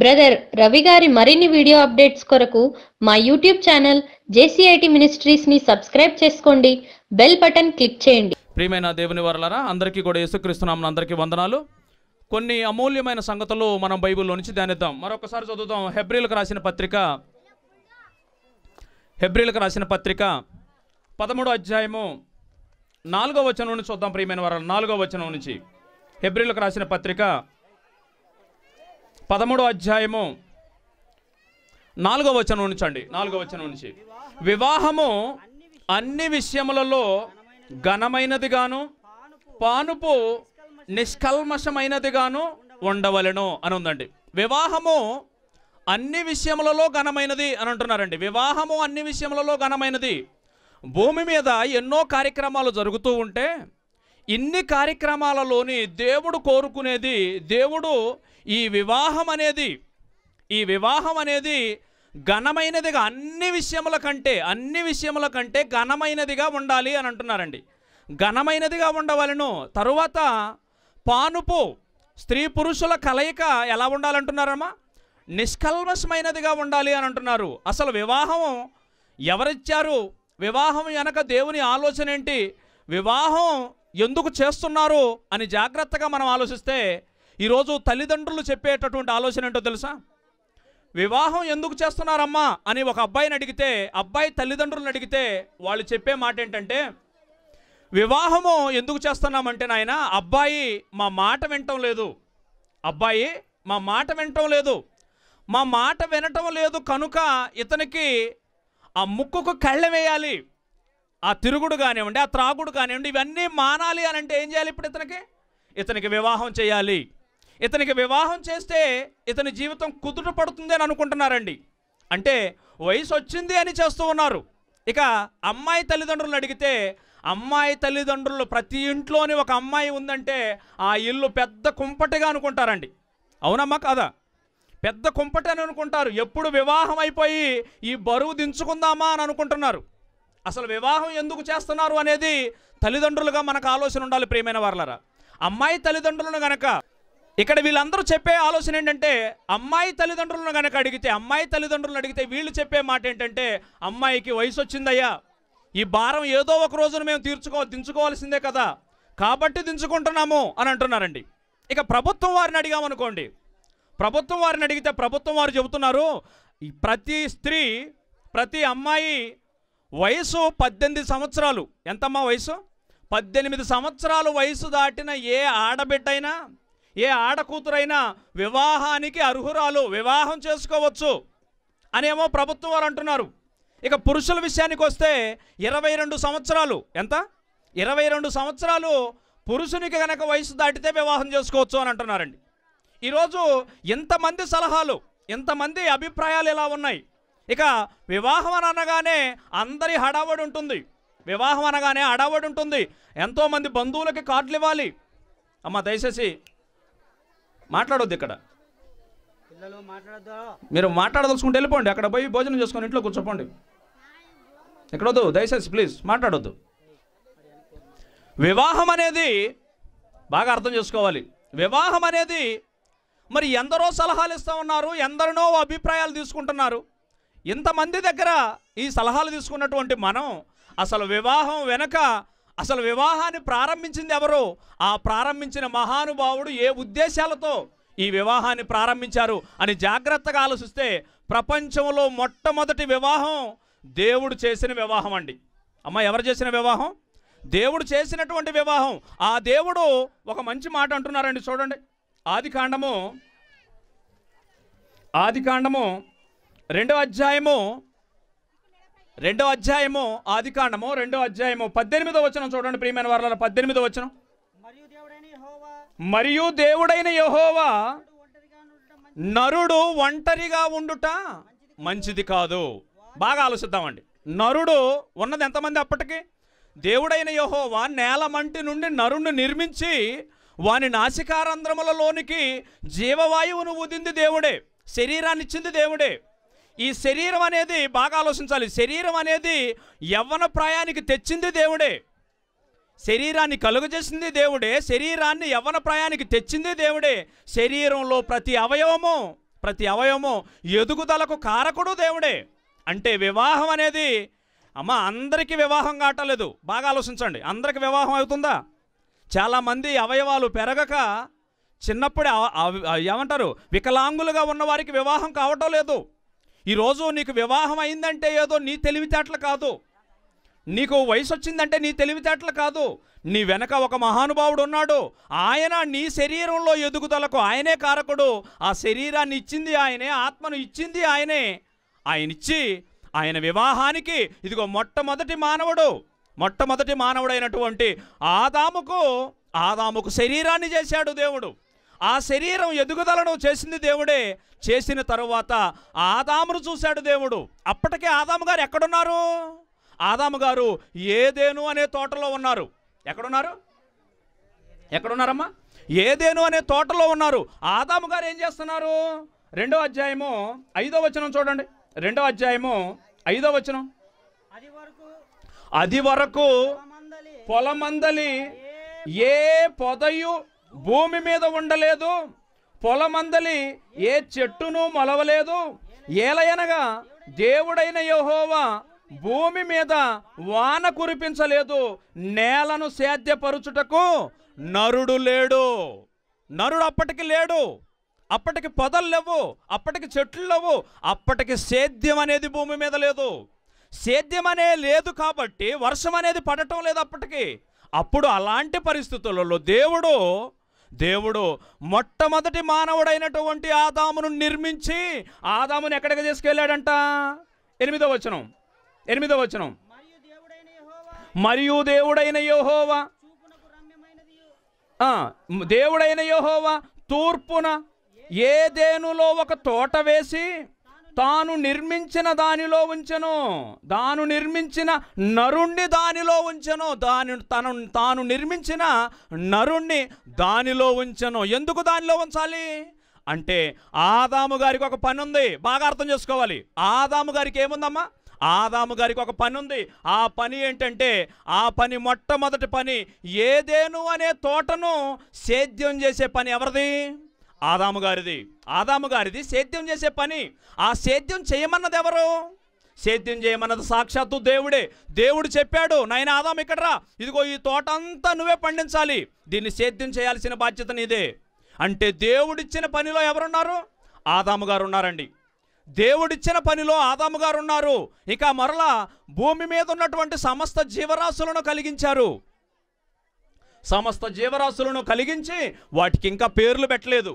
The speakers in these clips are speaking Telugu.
బ్రదర్ రవి గారి మరిన్ని వీడియో అప్డేట్స్ కొరకు మా యూట్యూబ్ ఛానల్ జేసీఐటి మినిస్ట్రీస్ ని సబ్స్క్రైబ్ చేసుకోండి బెల్ బటన్ క్లిక్ చేయండి ప్రియమైన దేవుని వరలరా అందరికీ కూడా యేసుక్రీస్తునామన అందరికీ వందనాలు కొన్ని అమూల్యమైన సంగతులు మనం బైబిల్లో నుంచి ధ్యానిద్దాం మరొకసారి చదువుదాం హెబ్రిలకు రాసిన పత్రిక హెబ్రిలకు రాసిన పత్రిక పదమూడో అధ్యాయము నాలుగో వచనం నుంచి చూద్దాం ప్రియమైన వరాలు నాలుగో వచనం నుంచి హెబ్రిలకు రాసిన పత్రిక పదమూడో అధ్యాయము నాలుగో వచనం నుంచి అండి నాలుగో వచనం నుంచి వివాహము అన్ని విషయములలో ఘనమైనదిగాను పానుపు నిష్కల్మషమైనదిగాను ఉండవలెను అని ఉందండి వివాహము అన్ని విషయములలో ఘనమైనది అని అంటున్నారండి వివాహము అన్ని విషయములలో ఘనమైనది భూమి మీద ఎన్నో కార్యక్రమాలు జరుగుతూ ఉంటే ఇన్ని కార్యక్రమాలలోని దేవుడు కోరుకునేది దేవుడు ఈ వివాహం అనేది ఈ వివాహం అనేది ఘనమైనదిగా అన్ని విషయముల కంటే అన్ని విషయముల కంటే ఘనమైనదిగా ఉండాలి అని అంటున్నారండి ఘనమైనదిగా ఉండవలను తరువాత పానుపు స్త్రీ పురుషుల కలయిక ఎలా ఉండాలంటున్నారమ్మా నిష్కల్మషమైనదిగా ఉండాలి అని అంటున్నారు అసలు వివాహం ఎవరిచ్చారు వివాహం వెనక దేవుని ఆలోచన ఏంటి వివాహం ఎందుకు చేస్తున్నారు అని జాగ్రత్తగా మనం ఆలోచిస్తే ఈరోజు తల్లిదండ్రులు చెప్పేటటువంటి ఆలోచన ఏంటో తెలుసా వివాహం ఎందుకు చేస్తున్నారమ్మా అని ఒక అబ్బాయిని అడిగితే అబ్బాయి తల్లిదండ్రులను అడిగితే వాళ్ళు చెప్పే మాట ఏంటంటే వివాహము ఎందుకు చేస్తున్నామంటే నాయన అబ్బాయి మా మాట వినటం లేదు అబ్బాయి మా మాట వినటం లేదు మా మాట వినటం లేదు కనుక ఇతనికి ఆ ముక్కుకు కళ్ళెం వేయాలి ఆ తిరుగుడు కానివ్వండి ఆ త్రాగుడు కానివ్వండి ఇవన్నీ మానాలి అని అంటే ఏం చేయాలి ఇప్పుడు ఇతనికి ఇతనికి వివాహం చేయాలి ఇతనికి వివాహం చేస్తే ఇతని జీవితం కుదుట పడుతుంది అని అనుకుంటున్నారండి అంటే వయసు వచ్చింది అని చేస్తూ ఉన్నారు ఇక అమ్మాయి తల్లిదండ్రులను అడిగితే అమ్మాయి తల్లిదండ్రులు ప్రతి ఇంట్లోని ఒక అమ్మాయి ఉందంటే ఆ ఇల్లు పెద్ద కుంపటిగా అనుకుంటారండి అవునమ్మా కాదా పెద్ద కుంపటి అని అనుకుంటారు ఎప్పుడు వివాహం అయిపోయి ఈ బరువు దించుకుందామా అని అనుకుంటున్నారు అసలు వివాహం ఎందుకు చేస్తున్నారు అనేది తల్లిదండ్రులుగా మనకు ఆలోచన ఉండాలి ప్రియమైన వాళ్ళరా అమ్మాయి తల్లిదండ్రులను గనక ఇక్కడ వీళ్ళందరూ చెప్పే ఆలోచన ఏంటంటే అమ్మాయి తల్లిదండ్రులను గనక అడిగితే అమ్మాయి తల్లిదండ్రులను అడిగితే వీళ్ళు చెప్పే మాట ఏంటంటే అమ్మాయికి వయసు వచ్చిందయ్యా ఈ భారం ఏదో ఒక రోజున మేము తీర్చుకో దించుకోవాల్సిందే కదా కాబట్టి దించుకుంటున్నాము అని అంటున్నారండి ఇక ప్రభుత్వం వారిని అడిగామనుకోండి ప్రభుత్వం వారిని అడిగితే ప్రభుత్వం వారు చెబుతున్నారు ఈ ప్రతి స్త్రీ ప్రతి అమ్మాయి వయసు పద్దెనిమిది సంవత్సరాలు ఎంతమ్మా వయసు పద్దెనిమిది సంవత్సరాలు వయసు దాటిన ఏ ఆడబిడ్డైనా ఏ ఆడకూతురైనా వివాహానికి అర్హురాలు వివాహం చేసుకోవచ్చు అనేమో ప్రభుత్వం వారు అంటున్నారు ఇక పురుషుల విషయానికి వస్తే ఇరవై రెండు సంవత్సరాలు ఎంత ఇరవై రెండు సంవత్సరాలు పురుషునికి గనక వయసు దాటితే వివాహం చేసుకోవచ్చు అని అంటున్నారండి ఈరోజు ఎంతమంది సలహాలు ఎంతమంది అభిప్రాయాలు ఎలా ఉన్నాయి ఇక వివాహం అని అనగానే అందరి హడావడి ఉంటుంది వివాహం అనగానే హడావడి ఉంటుంది ఎంతోమంది బంధువులకి కార్డులు ఇవ్వాలి అమ్మ దయచేసి మాట్లాడొద్దు ఇక్కడ పిల్లలు మాట్లాడద్దు మీరు మాట్లాడదలుచుకుంటే వెళ్ళిపోండి అక్కడ పోయి భోజనం చేసుకొని ఇంట్లో కూర్చోపోండి ఇక్కడ వద్దు దయచేసి ప్లీజ్ మాట్లాడొద్దు వివాహం అనేది బాగా అర్థం చేసుకోవాలి వివాహం అనేది మరి ఎందరో సలహాలు ఇస్తూ ఉన్నారు ఎందరినో అభిప్రాయాలు తీసుకుంటున్నారు ఇంతమంది దగ్గర ఈ సలహాలు తీసుకున్నటువంటి మనం అసలు వివాహం వెనక అసలు వివాహాన్ని ప్రారంభించింది ఎవరు ఆ ప్రారంభించిన మహానుభావుడు ఏ ఉద్దేశాలతో ఈ వివాహాన్ని ప్రారంభించారు అని జాగ్రత్తగా ఆలోచిస్తే ప్రపంచంలో మొట్టమొదటి వివాహం దేవుడు చేసిన వివాహం అండి అమ్మ ఎవరు చేసిన వివాహం దేవుడు చేసినటువంటి వివాహం ఆ దేవుడు ఒక మంచి మాట అంటున్నారండి చూడండి ఆది కాండము ఆది కాండము రెండో అధ్యాయము రెండో అధ్యాయము ఆది కాండము రెండో అధ్యాయము పద్దెనిమిదో వచనం చూడండి ప్రియమైన వారాల పద్దెనిమిదో వచనం మరియు దేవుడైన యెహోవా మరియు దేవుడైన యెహోవా ఒంటరిగా ఉండటం మంచి నరుడు ఒంటరిగా ఉండుట మంచిది కాదు బాగా ఆలోచిద్దామండి నరుడు ఉన్నది ఎంతమంది అప్పటికి దేవుడైన యెహోవా నేల మంటి నుండి నరుణ్ణి నిర్మించి వాని నాసికారంధ్రములలోనికి జీవవాయువును ఉదింది దేవుడే శరీరాన్ని ఇచ్చింది దేవుడే ఈ శరీరం అనేది బాగా ఆలోచించాలి శరీరం అనేది యవ్వన ప్రాయానికి తెచ్చింది దేవుడే శరీరాన్ని కలుగజేసింది దేవుడే శరీరాన్ని యవ్వన ప్రాయానికి తెచ్చింది దేవుడే శరీరంలో ప్రతి అవయవము ప్రతి అవయవము ఎదుగుదలకు కారకుడు దేవుడే అంటే వివాహం అనేది అమ్మ అందరికీ వివాహం కావట్లేదు బాగా ఆలోచించండి అందరికి వివాహం అవుతుందా చాలామంది అవయవాలు పెరగక చిన్నప్పుడే అవ- అవ- ఏమంటారు వికలాంగులుగా ఉన్న వారికి వివాహం కావటం లేదు ఈరోజు నీకు వివాహం అయిందంటే ఏదో నీ తెలివితేటలు కాదు నీకు వయసు వచ్చిందంటే నీ తెలివితేటలు కాదు నీ వెనక ఒక మహానుభావుడు ఉన్నాడు ఆయన నీ శరీరంలో ఎదుగుదలకు ఆయనే కారకుడు ఆ శరీరాన్ని ఇచ్చింది ఆయనే ఆత్మను ఇచ్చింది ఆయనే ఆయన ఇచ్చి ఆయన వివాహానికి ఇదిగో మొట్టమొదటి మానవుడు మొట్టమొదటి మానవుడైనటువంటి ఆదాముకు ఆదాముకు శరీరాన్ని చేశాడు దేవుడు ఆ శరీరం ఎదుగుదలను చేసింది దేవుడే చేసిన తరువాత ఆదామును చూశాడు దేవుడు అప్పటికే ఆదాము గారు ఎక్కడున్నారు ఆదాము గారు ఏదేను అనే తోటలో ఉన్నారు ఎక్కడున్నారు ఎక్కడున్నారమ్మా ఏదేను అనే తోటలో ఉన్నారు ఆదాము గారు ఏం చేస్తున్నారు రెండో అధ్యాయము ఐదో వచనం చూడండి రెండో అధ్యాయము ఐదో వచనం అది వరకు అది వరకు మందలి పొలమందలి ఏ పొదయు భూమి మీద ఉండలేదు పొలమందలి ఏ చెట్టును మొలవలేదు ఏలయనగా దేవుడైన యెహోవా భూమి మీద వాన కురిపించలేదు నేలను సేద్యపరుచుటకు నరుడు లేడు నరుడు అప్పటికి లేడు అప్పటికి పొదలు లేవు అప్పటికి చెట్లు లేవు అప్పటికి సేద్యం అనేది భూమి మీద లేదు సేద్యం అనే లేదు కాబట్టి వర్షం అనేది పడటం లేదు అప్పటికి అప్పుడు అలాంటి పరిస్థితులలో దేవుడు దేవుడు మొట్టమొదటి మానవుడైనటువంటి ఆదామును నిర్మించి ఆదామును ఎక్కడికి తీసుకెళ్ళాడంట ఎనిమిదో వచనం ఎనిమిదో వచనం మరియు దేవుడైన యెహోవా మరియు దేవుడైన యోహోవా చూపునకు రమ్యమైనది ఆ, దేవుడైన యెహోవా తూర్పున ఏదేనులో ఒక తోట వేసి తాను నిర్మించిన దానిలో ఉంచెను తాను నిర్మించిన నరుణ్ణి దానిలో ఉంచెను దాని తను తాను నిర్మించిన నరుణ్ణి దానిలో ఉంచెను ఎందుకు దానిలో ఉంచాలి అంటే ఆదాము గారికి ఒక పని ఉంది బాగా అర్థం చేసుకోవాలి ఆదాము గారికి ఏముందమ్మా ఆదాము గారికి ఒక పని ఉంది ఆ పని ఏంటంటే ఆ పని మొట్టమొదటి పని ఏదేను అనే తోటను సేద్యం చేసే పని ఎవరిది ఆదాము గారిది ఆదాము గారిది సేద్యం చేసే పని ఆ సేద్యం చేయమన్నది ఎవరు సేద్యం చేయమన్నది సాక్షాత్తు దేవుడే దేవుడు చెప్పాడు నాయన ఆదాం ఇక్కడ రా ఇదిగో ఈ తోట అంతా నువ్వే పండించాలి దీన్ని సేద్యం చేయాల్సిన బాధ్యత నీదే అంటే దేవుడిచ్చిన పనిలో ఎవరున్నారు ఆదాము గారు ఉన్నారండి దేవుడిచ్చిన పనిలో ఆదాము గారు ఉన్నారు ఇక మరలా భూమి మీద ఉన్నటువంటి సమస్త జీవరాశులను కలిగించారు సమస్త జీవరాశులను కలిగించి వాటికి ఇంకా పేర్లు పెట్టలేదు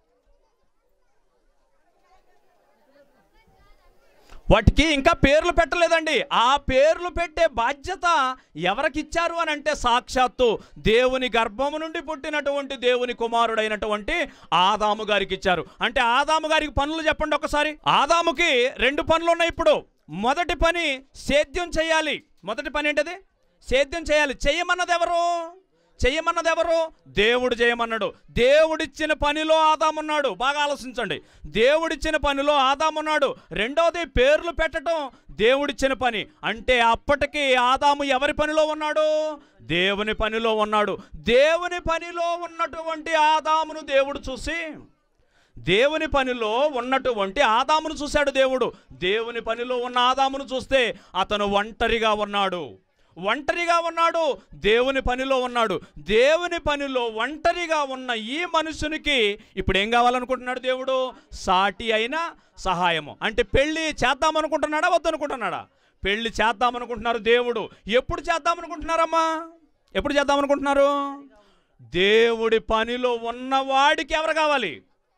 వాటికి ఇంకా పేర్లు పెట్టలేదండి ఆ పేర్లు పెట్టే బాధ్యత ఎవరికి ఇచ్చారు అని అంటే సాక్షాత్తు దేవుని గర్భము నుండి పుట్టినటువంటి దేవుని కుమారుడైనటువంటి ఆదాము గారికి ఇచ్చారు అంటే ఆదాము గారికి పనులు చెప్పండి ఒకసారి ఆదాముకి రెండు పనులు ఉన్నాయి ఇప్పుడు మొదటి పని సేద్యం చేయాలి మొదటి పని ఏంటది సేద్యం చేయాలి చేయమన్నది ఎవరు చెయ్యమన్నది ఎవరు దేవుడు చేయమన్నాడు దేవుడిచ్చిన పనిలో ఆదామున్నాడు బాగా ఆలోచించండి దేవుడిచ్చిన పనిలో ఆదామున్నాడు రెండవది పేర్లు పెట్టడం దేవుడిచ్చిన పని అంటే అప్పటికి ఆదాము ఎవరి పనిలో ఉన్నాడు దేవుని పనిలో ఉన్నాడు దేవుని పనిలో ఉన్నటువంటి ఆదామును దేవుడు చూసి దేవుని పనిలో ఉన్నటువంటి ఆదామును చూశాడు దేవుడు దేవుని పనిలో ఉన్న ఆదామును చూస్తే అతను ఒంటరిగా ఉన్నాడు ఒంటరిగా ఉన్నాడు దేవుని పనిలో ఉన్నాడు దేవుని పనిలో ఒంటరిగా ఉన్న ఈ మనుషునికి ఇప్పుడు ఏం కావాలనుకుంటున్నాడు దేవుడు సాటి అయిన సహాయము అంటే పెళ్ళి చేద్దామనుకుంటున్నాడా వద్దనుకుంటున్నాడా పెళ్ళి చేద్దామనుకుంటున్నారు దేవుడు ఎప్పుడు చేద్దామనుకుంటున్నారమ్మా ఎప్పుడు చేద్దామనుకుంటున్నారు దేవుడి పనిలో ఉన్నవాడికి ఎవరు కావాలి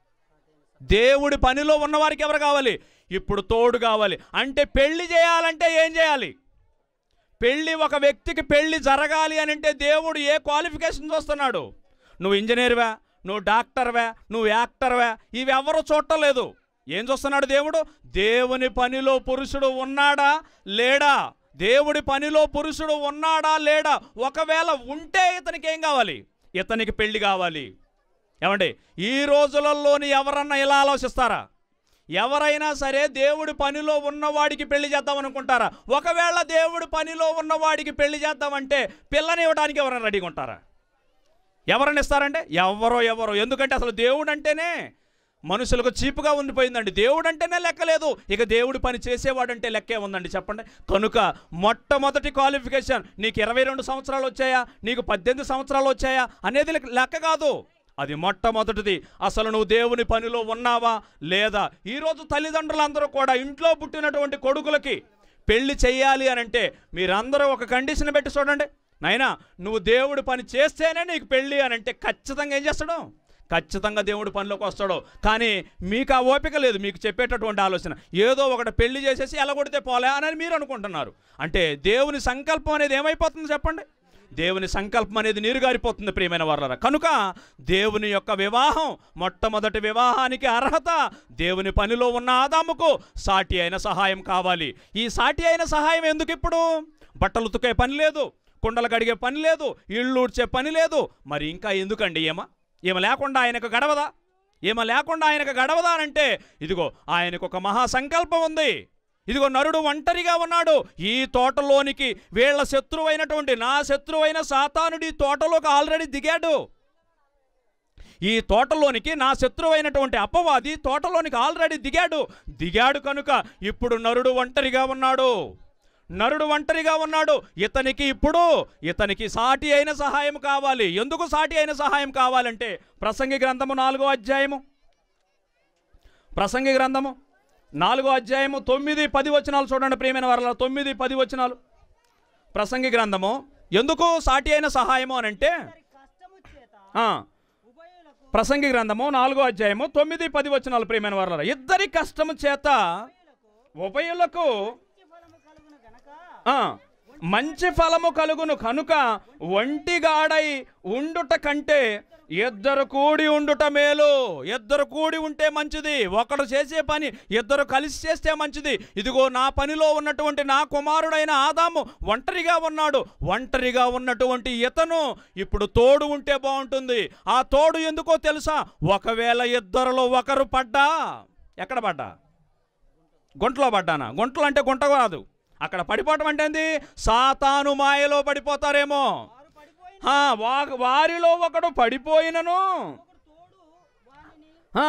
దేవుడి పనిలో ఉన్నవారికి ఎవరు కావాలి ఇప్పుడు తోడు కావాలి అంటే పెళ్లి చేయాలంటే ఏం చేయాలి పెళ్ళి ఒక వ్యక్తికి పెళ్ళి జరగాలి అని అంటే దేవుడు ఏ క్వాలిఫికేషన్ చూస్తున్నాడు నువ్వు ఇంజనీర్వా నువ్వు డాక్టర్వా నువ్వు యాక్టర్వా ఇవి ఎవరు చూడలేదు ఏం చూస్తున్నాడు దేవుడు దేవుని పనిలో పురుషుడు ఉన్నాడా లేడా దేవుడి పనిలో పురుషుడు ఉన్నాడా లేడా ఒకవేళ ఉంటే ఇతనికి ఏం కావాలి ఇతనికి పెళ్లి కావాలి ఏమండి ఈ రోజులలోని ఎవరన్నా ఇలా ఆలోచిస్తారా ఎవరైనా సరే దేవుడి పనిలో ఉన్నవాడికి పెళ్లి చేద్దాం అనుకుంటారా ఒకవేళ దేవుడి పనిలో ఉన్నవాడికి పెళ్లి చేద్దామంటే పిల్లని ఇవ్వడానికి ఎవరైనా రెడీగా ఉంటారా ఎవరైనా ఇస్తారంటే ఎవరో ఎవరో ఎందుకంటే అసలు దేవుడు అంటేనే మనుషులకు చీపుగా ఉండిపోయిందండి దేవుడు అంటేనే లెక్కలేదు ఇక దేవుడి పని చేసేవాడంటే లెక్కే ఉందండి చెప్పండి కనుక మొట్టమొదటి క్వాలిఫికేషన్ నీకు ఇరవై రెండు సంవత్సరాలు వచ్చాయా నీకు పద్దెనిమిది సంవత్సరాలు వచ్చాయా అనేది లెక్క- లెక్క కాదు అది మొట్టమొదటిది అసలు నువ్వు దేవుని పనిలో ఉన్నావా లేదా ఈరోజు తల్లిదండ్రులందరూ కూడా ఇంట్లో పుట్టినటువంటి కొడుకులకి పెళ్లి చేయాలి అని అంటే మీరందరూ ఒక కండిషన్ పెట్టి చూడండి నాయనా నువ్వు దేవుడి పని చేస్తేనే నీకు పెళ్ళి అని అంటే ఖచ్చితంగా ఏం చేస్తాడు ఖచ్చితంగా దేవుడి పనిలోకి వస్తాడు కానీ మీకు ఆ ఓపిక లేదు మీకు చెప్పేటటువంటి ఆలోచన ఏదో ఒకటి పెళ్లి చేసేసి ఎలగొడితే పోలే అని మీరు అనుకుంటున్నారు అంటే దేవుని సంకల్పం అనేది ఏమైపోతుంది చెప్పండి దేవుని సంకల్పం అనేది నీరుగారిపోతుంది ప్రియమైన వాళ్ళరా కనుక దేవుని యొక్క వివాహం మొట్టమొదటి వివాహానికి అర్హత దేవుని పనిలో ఉన్న ఆదాముకు సాటి అయిన సహాయం కావాలి ఈ సాటి అయిన సహాయం ఎందుకు ఇప్పుడు బట్టలు ఉతుకే పని లేదు కుండలు కడిగే పని లేదు ఇళ్ళు ఊడ్చే పని లేదు మరి ఇంకా ఎందుకండి ఏమ ఏమ లేకుండా ఆయనకు గడవదా ఏమ లేకుండా ఆయనకు గడవదా అంటే ఇదిగో ఆయనకు ఒక మహా సంకల్పం ఉంది ఇదిగో నరుడు ఒంటరిగా ఉన్నాడు ఈ తోటలోనికి వీళ్ళ శత్రువైనటువంటి నా శత్రువైన సాతానుడి ఈ తోటలోకి ఆల్రెడీ దిగాడు ఈ తోటలోనికి నా శత్రువైనటువంటి అపవాది తోటలోనికి ఆల్రెడీ దిగాడు దిగాడు కనుక ఇప్పుడు నరుడు ఒంటరిగా ఉన్నాడు నరుడు ఒంటరిగా ఉన్నాడు ఇతనికి ఇప్పుడు ఇతనికి సాటి అయిన సహాయం కావాలి ఎందుకు సాటి అయిన సహాయం కావాలంటే ప్రసంగి గ్రంథము నాలుగో అధ్యాయము ప్రసంగి గ్రంథము నాలుగో అధ్యాయము తొమ్మిది పది వచనాలు చూడండి ప్రియమైన వారల తొమ్మిది పది వచనాలు ప్రసంగి గ్రంథము ఎందుకు సాటి అయిన సహాయము అని అంటే వారి కష్టము చేత ఆ, ఉభయులకు ప్రసంగి గ్రంథము నాలుగో అధ్యాయము తొమ్మిది పది వచనాలు ప్రియమైన వారల ఇద్దరి కష్టము చేత ఉభయులకు మంచి ఫలము కలుగును గనక ఆ, మంచి ఫలము కలుగును కనుక ఒంటిగాడై ఉండుట కంటే ఇద్దరు కూడి ఉండుట మేలు ఇద్దరు కూడి ఉంటే మంచిది ఒకడు చేసే పని ఇద్దరు కలిసి చేస్తే మంచిది ఇదిగో నా పనిలో ఉన్నటువంటి నా కుమారుడైన ఆదాము ఒంటరిగా ఉన్నాడు ఒంటరిగా ఉన్నటువంటి ఇతను ఇప్పుడు తోడు ఉంటే బాగుంటుంది ఆ తోడు ఎందుకో తెలుసా ఒకవేళ ఇద్దరిలో ఒకరు పడ్డా ఎక్కడ పడ్డా గుంటలో పడ్డానా గుంటలు అంటే గుంట కాదు అక్కడ పడిపోవటం అంటే ఏంది సాతాను మాయలో పడిపోతారేమో వారు పడిపోయిన ఆ, వా- వారిలో ఒకడు పడిపోయినను ఒకడు తోడు వానిని ఆ,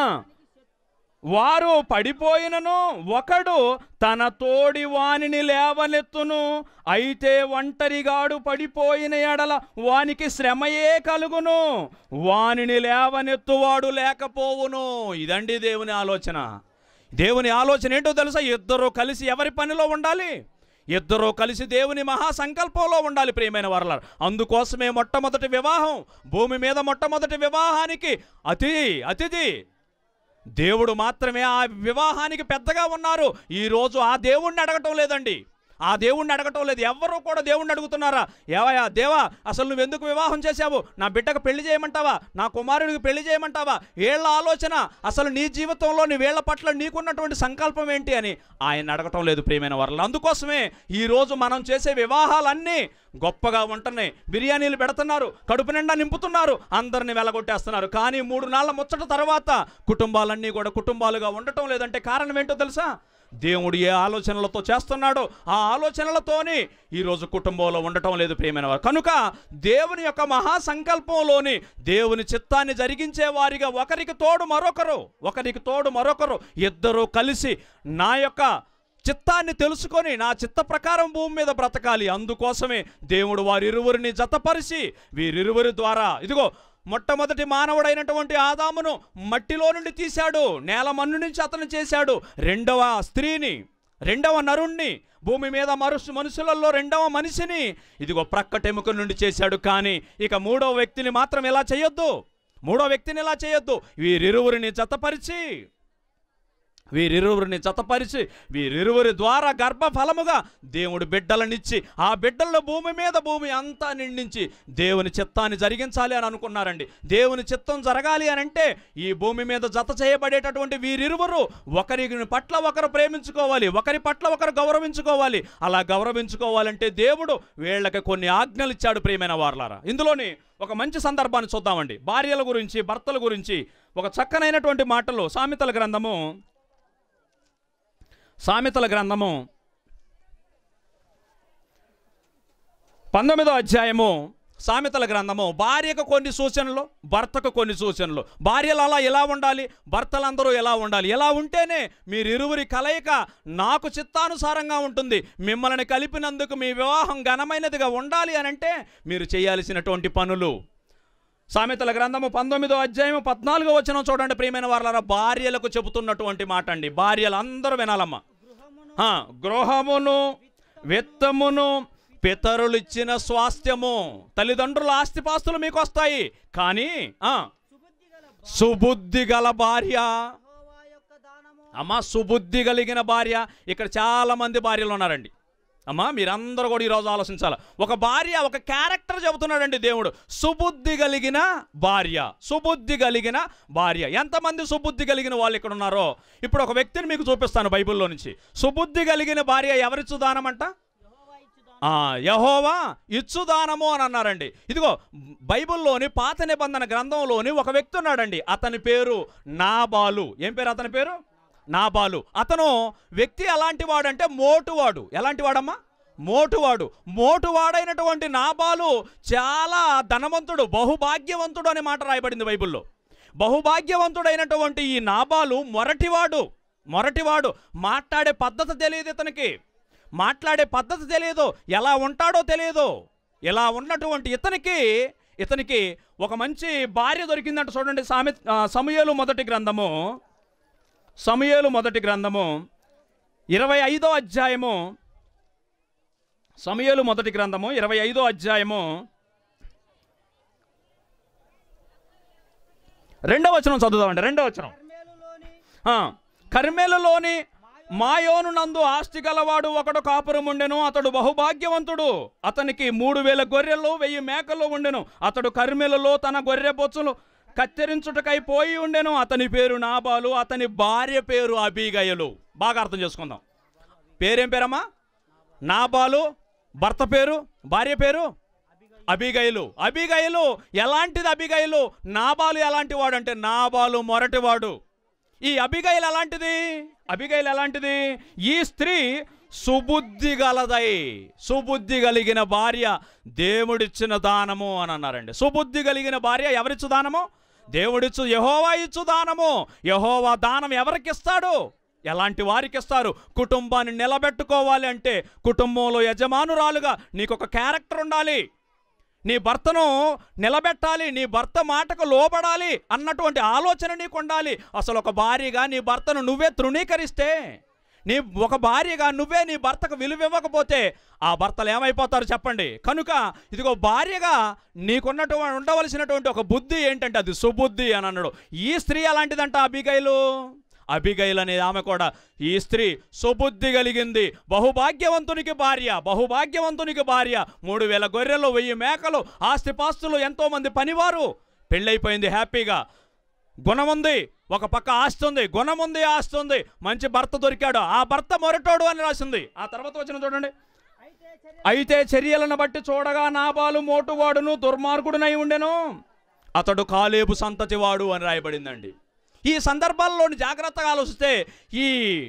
వారు పడిపోయినను ఒకడు తన తోడి వానిని లేవనెత్తును అయితే ఒంటరిగాడు పడిపోయిన ఎడల వానికి శ్రమయే కలుగును వానిని లేవనెత్తువాడు లేకపోవును ఇదండి దేవుని ఆలోచన దేవుని ఆలోచన ఏంటో తెలుసా ఇద్దరు కలిసి ఎవరి పనిలో ఉండాలి ఇద్దరూ కలిసి దేవుని మహా సంకల్పంలో ఉండాలి ప్రియమైన వరల అందుకోసమే మొట్టమొదటి వివాహం భూమి మీద మొట్టమొదటి వివాహానికి అతి అతిథి దేవుడు మాత్రమే ఆ వివాహానికి పెద్దగా ఉన్నారు ఈరోజు ఆ దేవుణ్ణి అడగటం లేదండి ఆ దేవుణ్ణి అడగటం లేదు ఎవ్వరూ కూడా దేవుణ్ణి అడుగుతున్నారా ఏవయ్యా దేవా అసలు నువ్వు ఎందుకు వివాహం చేశావు నా బిడ్డకు పెళ్లి చేయమంటావా నా కుమారుడికి పెళ్లి చేయమంటావా ఏళ్ళ ఆలోచన అసలు నీ జీవితంలో నీ వేళ్ల పట్ల నీకున్నటువంటి సంకల్పం ఏంటి అని ఆయన అడగటం లేదు ప్రియమైన వారు అందుకోసమే ఈరోజు మనం చేసే వివాహాలన్నీ గొప్పగా ఉంటున్నాయి బిర్యానీలు పెడుతున్నారు కడుపు నిండా నింపుతున్నారు అందరిని వెలగొట్టేస్తున్నారు కానీ మూడు నాళ్ళ ముచ్చట తర్వాత కుటుంబాలన్నీ కూడా కుటుంబాలుగా ఉండటం లేదంటే కారణం ఏంటో తెలుసా దేవుడు ఏ ఆలోచనలతో చేస్తున్నాడో ఆ ఆలోచనలతోని ఈరోజు కుటుంబంలో ఉండటం లేదు ప్రియమైన వారు కనుక దేవుని యొక్క మహా సంకల్పంలోని దేవుని చిత్తాన్ని జరిగించే వారిగా ఒకరికి తోడు మరొకరు ఒకరికి తోడు మరొకరు ఇద్దరు కలిసి నా యొక్క చిత్తాన్ని తెలుసుకొని నా చిత్త ప్రకారం భూమి మీద బ్రతకాలి అందుకోసమే దేవుడు వారిరువురిని జతపరిచి వీరిరువురి ద్వారా ఇదిగో మొట్టమొదటి మానవుడైనటువంటి ఆదామును మట్టిలో నుండి తీశాడు నేల మన్ను నుంచి అతను చేశాడు రెండవ స్త్రీని రెండవ నరుణ్ణి భూమి మీద మరుసు మనుషులలో రెండవ మనిషిని ఇదిగో ప్రక్కటెముక నుండి చేశాడు కానీ ఇక మూడవ వ్యక్తిని మాత్రం ఇలా చేయొద్దు మూడో వ్యక్తిని ఇలా చేయొద్దు వీరిరువురిని జతపరిచి వీరిరువురిని జతపరిచి వీరిరువురి ద్వారా గర్భఫలముగా దేవుడు బిడ్డలనిచ్చి ఆ బిడ్డలను భూమి మీద భూమి అంతా నిండించి దేవుని చిత్తాన్ని జరిగించాలి అని అనుకున్నారండి దేవుని చిత్తం జరగాలి అని అంటే ఈ భూమి మీద జత చేయబడేటటువంటి వీరిరువురు ఒకరి పట్ల ఒకరు ప్రేమించుకోవాలి ఒకరి పట్ల ఒకరు గౌరవించుకోవాలి అలా గౌరవించుకోవాలంటే దేవుడు వీళ్ళకి కొన్ని ఆజ్ఞలు ఇచ్చాడు ప్రియమైన వారలారా ఇందులోని ఒక మంచి సందర్భాన్ని చూద్దామండి భార్యల గురించి భర్తల గురించి ఒక చక్కనైనటువంటి మాటలు సామెతల గ్రంథము సామెతల గ్రంథము పంతొమ్మిదో అధ్యాయము సామెతల గ్రంథము భార్యకు కొన్ని సూచనలు భర్తకు కొన్ని సూచనలు భార్యలు అలా ఎలా ఉండాలి భర్తలందరూ ఎలా ఉండాలి ఎలా ఉంటేనే మీరిరువురి కలయిక నాకు చిత్తానుసారంగా ఉంటుంది మిమ్మల్ని కలిపినందుకు మీ వివాహం ఘనమైనదిగా ఉండాలి అని అంటే మీరు చేయాల్సినటువంటి పనులు సామెతల గ్రంథము పంతొమ్మిదో అధ్యాయము పద్నాలుగో వచనం చూడండి ప్రియమైన వారులారా భార్యలకు చెబుతున్నటువంటి మాట అండి భార్యలు అందరూ వినాలమ్మా గృహమును ఆ, గృహమును విత్తమును పితరులు ఇచ్చిన స్వాస్థ్యము తల్లిదండ్రుల ఆస్తిపాస్తులు మీకు వస్తాయి కానీ ఆ, సుబుద్ధి గల సుబుద్ధి గల భా- భార్య యెహోవా యొక్క దానము అమ్మ సుబుద్ధి కలిగిన భార్య ఇక్కడ చాలా మంది భార్యలు ఉన్నారండి అమ్మా మీరందరూ కూడా ఈరోజు ఆలోచించాలి ఒక భార్య ఒక క్యారెక్టర్ చెబుతున్నాడండి దేవుడు సుబుద్ధి కలిగిన భార్య సుబుద్ధి కలిగిన భార్య ఎంతమంది సుబుద్ధి కలిగిన వాళ్ళు ఇక్కడ ఉన్నారో ఇప్పుడు ఒక వ్యక్తిని మీకు చూపిస్తాను బైబిల్లో నుంచి సుబుద్ధి కలిగిన భార్య ఎవరిచ్చు దానమంట యెహోవా ఇచ్చుదాను ఆ, యహోవా ఇచ్చుదానము అని అన్నారండి ఇదిగో బైబిల్లోని పాత నిబంధన గ్రంథంలోని ఒక వ్యక్తి ఉన్నాడండి అతని పేరు నాబాలు ఏం పేరు అతని పేరు నాబాలు అతను వ్యక్తి ఎలాంటి వాడంటే మోటువాడు ఎలాంటి వాడమ్మా మోటువాడు మోటువాడైనటువంటి నాబాలు చాలా ధనవంతుడు బహుభాగ్యవంతుడు అనే మాట రాయబడింది బైబిల్లో బహుభాగ్యవంతుడైనటువంటి ఈ నాబాలు మొరటివాడు మొరటివాడు మాట్లాడే పద్ధతి తెలియదు ఇతనికి మాట్లాడే పద్ధతి తెలియదు ఎలా ఉంటాడో తెలియదు ఇలా ఉన్నటువంటి ఇతనికి ఇతనికి ఒక మంచి భార్య దొరికిందంట చూడండి సామె ఆ, సమూయేలు మొదటి గ్రంథము సమూయేలు మొదటి గ్రంథము ఇరవై ఐదో అధ్యాయము సమూయేలు మొదటి గ్రంథము ఇరవై ఐదో అధ్యాయము రెండవ వచనం చదువుదామండి రెండవ వచనం కర్మేలులోని ఆ, కర్మెలలోని మాయోను నందు ఆస్తి గలవాడు ఒకడు కాపురం ఉండెను అతడు బహుభాగ్యవంతుడు అతనికి మూడు వేల గొర్రెలు వెయ్యి మేకలు ఉండెను అతడు కర్మెలలో తన గొర్రె బొచ్చులు కత్తిరించుటకై పోయి ఉండెను అతని పేరు నాబాలు అతని భార్య పేరు అబీగయలు బాగా అర్థం చేసుకుందాం పేరేం పేరమ్మా నాబాలు భర్త పేరు భార్య పేరు అబిగైలు అబిగైలు ఎలాంటిది అబిగైలు నాబాలు ఎలాంటి వాడు అంటే నాబాలు మొరటివాడు ఈ అబిగైలు ఎలాంటిది అబిగైలు ఎలాంటిది ఈ స్త్రీ సుబుద్ధి గలదై సుబుద్ధి కలిగిన భార్య దేవుడిచ్చిన దానము అని అన్నారండి సుబుద్ధి కలిగిన భార్య ఎవరిచ్చు దానము దేవుడిచ్చు యహోవా ఇచ్చు దానము యహోవా దానం ఎవరికి ఇస్తాడు ఎలాంటి వారికి ఇస్తారు కుటుంబాన్ని నిలబెట్టుకోవాలి అంటే కుటుంబంలో యజమానురాలుగా నీకు ఒక క్యారెక్టర్ ఉండాలి నీ భర్తను నిలబెట్టాలి నీ భర్త మాటకు లోబడాలి అన్నటువంటి ఆలోచన నీకు ఉండాలి అసలు ఒక భార్యగా నీ భర్తను నువ్వే తృణీకరిస్తే నీ ఒక భార్యగా నువ్వే నీ భర్తకు విలువ ఇవ్వకపోతే ఆ భర్తలు ఏమైపోతారు చెప్పండి కనుక ఇదిగో భార్యగా నీకున్నటువంటి ఉండవలసినటువంటి ఒక బుద్ధి ఏంటంటే అది సుబుద్ధి అని అన్నాడు ఈ స్త్రీ అలాంటిదంట అబిగైలు అబిగైల్ అనే ఆమె కూడా ఈ స్త్రీ సుబుద్ధి కలిగింది బహుభాగ్యవంతునికి భార్య బహుభాగ్యవంతునికి భార్య మూడు వేల గొర్రెలు వెయ్యి మేకలు ఆస్తిపాస్తులు ఎంతో మంది పనివారు పెళ్ళైపోయింది హ్యాపీగా గుణం ఉంది ఒక పక్క ఆస్తి ఉంది గుణం ఉంది ఆస్తి ఉంది మంచి భర్త దొరికాడు ఆ భర్త మొరటోడు అని రాసింది ఆ తర్వాత వచ్చిన చూడండి అయితే చర్య అయితే చర్యలను బట్టి చూడగా నాబాలు మోటువాడును దుర్మార్గుడునై ఉండెను అతడు కాలేబు సంతతివాడు అని రాయబడిందండి ఈ సందర్భాల్లోని జాగ్రత్తగా ఆలోచిస్తే ఈ